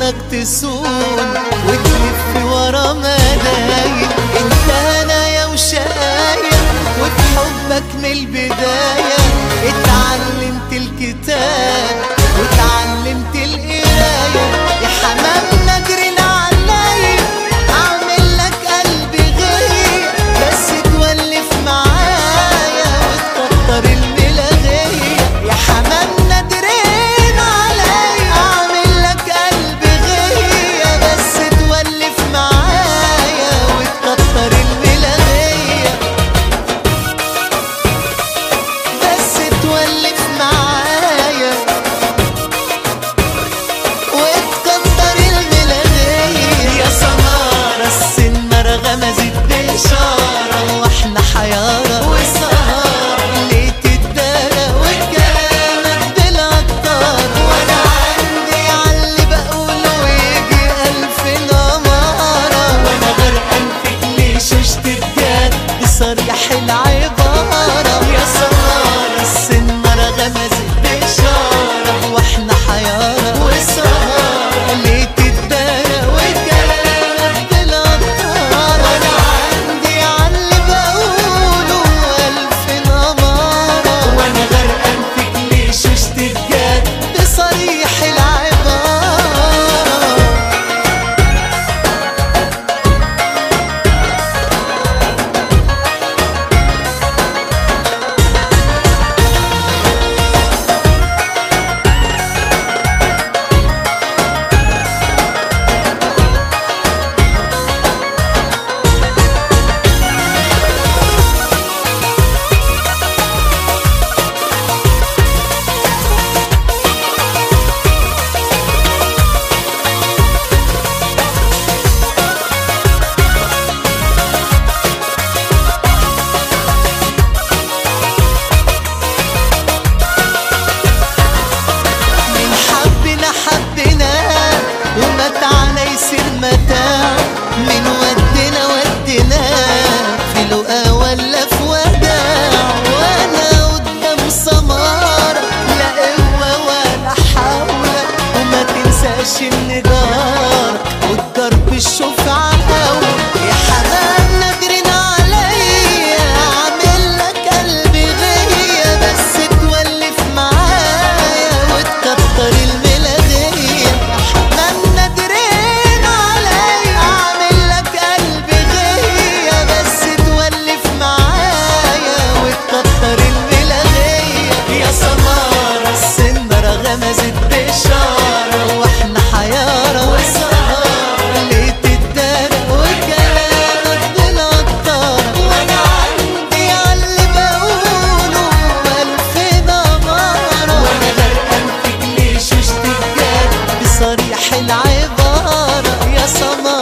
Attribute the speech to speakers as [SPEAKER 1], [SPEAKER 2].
[SPEAKER 1] انك تسون وتلف ورا ملايين انت هنايا وشقايا وفي حبك من البداية اتعلمت الكتاب واتعلمت القراية يا حمام نجري عليا اعمل لك قلبي غير بس تولف معايا وتكتر الملاغية يا حمام نادرين عليا اعمل لك قلبي غير بس تولف معايا وتكتر الملاغية بس تولف معايا وتكتر الملاغية يا سمارة السنارة غمزت بإشارة واحنا حيارة وسهارة ليه تتدارى وكلامك بالعطار وانا عندي عاللي بقوله يجي ألف نمارة وانا غرقان فيك ليه شوشت بجد بصريح العبارة يا سمارة السنارة غمزت بإشارة واحنا حيارة وسهارة ليه تتدارى وكلامك بالعطار وانا عندي عاللي بقوله ألف نمارة وانا غرقان فيك ليه شوشت بجد بصريح العبارة من حبنا حبنا ومتعنا يصير متاع من ودنا ودنا في لقا ولا في وداع وانا قدام سمارة لا قوة ولا حول وما تنساش ان جارك والضرب الشفعة قوي يا حمام نادرين عليا اعمل لك قلبي غية بس تولف معايا وتكتر الملاغية يا حمام نادرين عليا اعمل لك قلبي غية بس تولف معايا وتكتر الملاغية يا سمارة السندرة غمزت بإشارة واحنا حيارة وسهارة ليه تتدارى وكلامك بالعطارة وانا عندي عاللي بقوله ألف دمارة وانا غرقان فيك ليه شوشت بجد بصريح العبارة يا سمارة